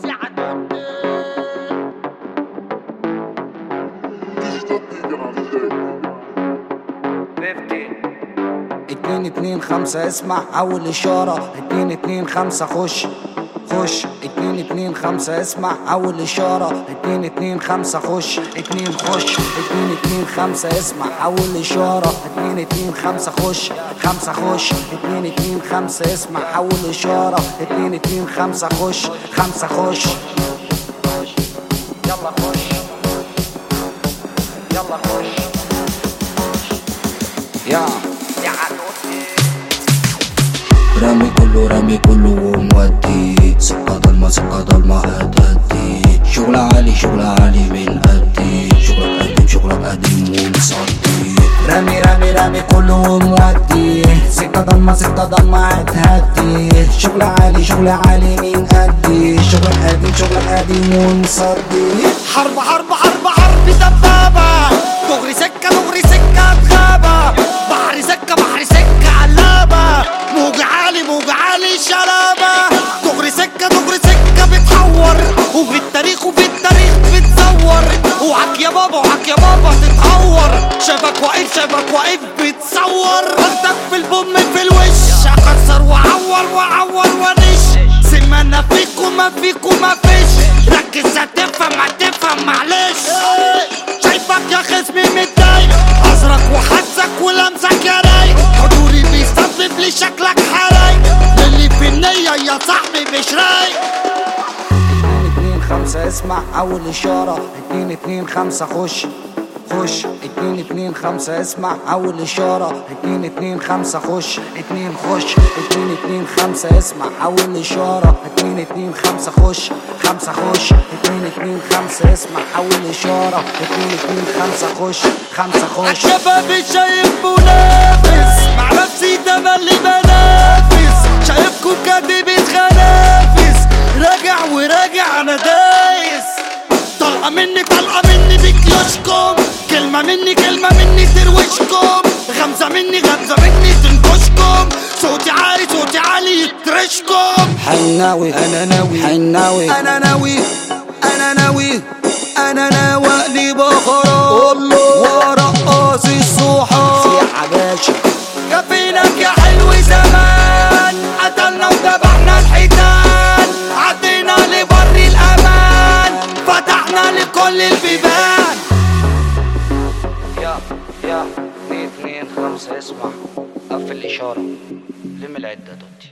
اتنين اتنين خمسة اسمع أول إشارة اتنين اتنين خمسة خش خش اتنين اتنين خمسة اسمع أول إشارة اتنين اتنين خمسة خش اتنين خش اتنين اتنين خمسة اسمع أول إشارة اتنين اتنين خمسة خش خمسة خش اتنين اتنين خمسة اسمع أول إشارة اتنين اتنين خمسة خش خمسة خش يلا خش يلا خش يا رامي كله رامي كله ومودي سكة ضلمة سكة ضلمة هتهدي شغل عالي شغل عالي من قدي شغلك قديم شغلك قديم ومصدي رامي رامي رامي كله ومودي سكة ضلمة سكة ضلمة هتهدي شغل عالي شغل عالي من قدي شغل قديم شغل قديم ومصدي حرب حرب حرب حرب دبابة دغري سكة دغري سكة تغابة بحر سكة بحر سكة علابة موج عالي موج عالي شلابة دغري سكة دغري سكة بتحور وفي التاريخ وفي التاريخ بتصور وعك يا بابا وعك يا بابا تتهور شافك واقف شافك واقف بتصور خدك في البوم في الوش اكسر واعور واعور ونش سمعنا فيك وما فيك وما فيش ركز هتفهم هتفهم معلش شايفك يا خصمي متضايق ازرق وحزك ولمسك يا رايق حضوري بيسبب لي شكلك حرايق للي في النية يا صاحبي مش رايق اتنين اتنين خمسة اسمع أول إشارة اتنين اتنين خمسة خش خش اتنين اتنين خمسة اسمع أول إشارة اتنين اتنين خمسة خش اتنين خش اتنين اتنين خمسة اسمع أول إشارة اتنين اتنين خمسة خش خمسة خش اتنين اتنين خمسة اسمع أول إشارة اتنين اتنين خمسة خش خمسة خش شبابي شايف منافس مع نفسي ده ملي بنافس شايفكم كاتبين خنافس راجع وراجع انا دايس طلقه مني طلقه مني بكيوشكم كلمه مني كلمه مني تروشكم غمزه مني غمزه مني تنكشكم صوتي عالي صوتي عالي يترشكم حناوي أنا ناوي حناوي انا ناوي انا ناوي انا ناوي اقلب بخرا ورقص الصحاب سيح باشا كفينك يا حلو زمان قتلنا وذبحنا الحيتان عدينا لبر الامان فتحنا لكل البيبان يا يا اتنين اتنين خمسة اسمع قفل الإشارة لم العدة دوتي